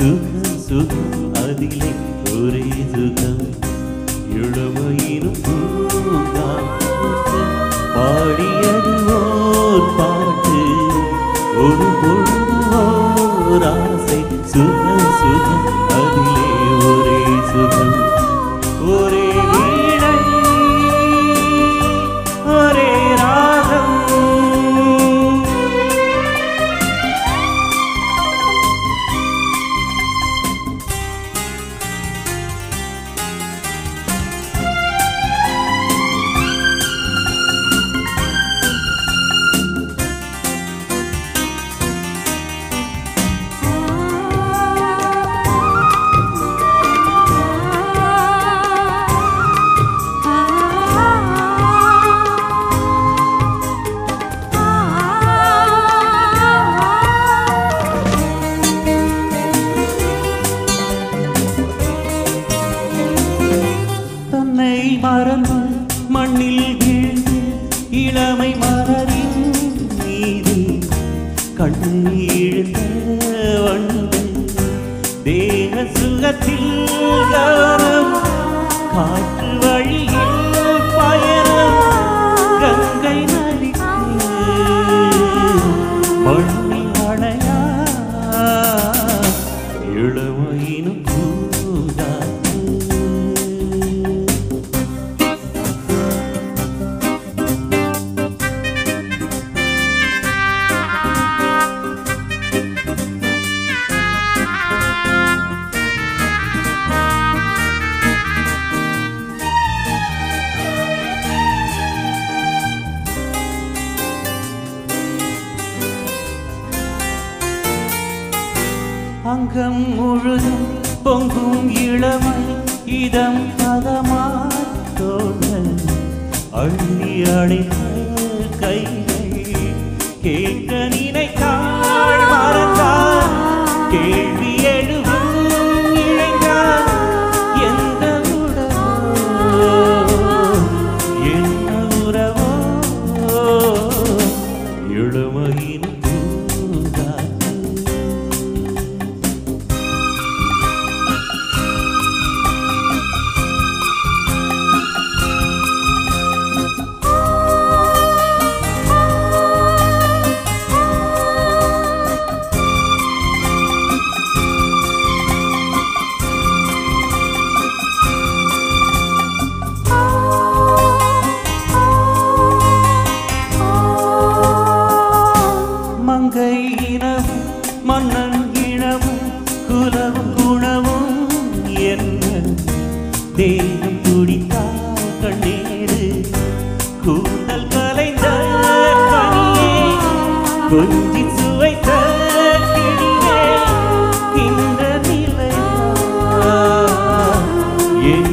சுகம் சுகம் அதிலே ஒரே சுகம் இளமையிலும் பூங்காற்று பாடியது ஓர் பாட்டு ஒரு பொழுது ஓர் ஆசை சுகம் சுகம் அதிலே ஒரே சுகம் ஒரே வீணை ஒரே ராகம் தன்னை மறந்து மண்ணில் வீழ்ந்து இளமை மலரின் மீது கண்ணீழ்ந்த வண்டு தேக சுகத்தில் கவனம் காற்று வழியில் பயணம் கங்கை நதிக்கு மண்ணில் அணையா இளமையினும் பூங்காற்று அங்கம் முழுதும் பொங்கும் இளமை இதம் பதமாய் தோழ அள்ளி அழைத்த கைகள் கேட்க நினைத்தாள் மறந்தாள் கேள்வி எழுவும் இழைந்தாள் எந்த உறவோ என்ன உறவோ இளமையின் பூங்காற்று மங்கை இனமும் மன்னன் இனமும் குலவும் குணவும் என்ன தேகம் துடித்தால் கண்ணீரு கூந்தல் கலைந்த கனியே கொஞ்சி சுவைத்த கிளியே இந்த நிலையா என்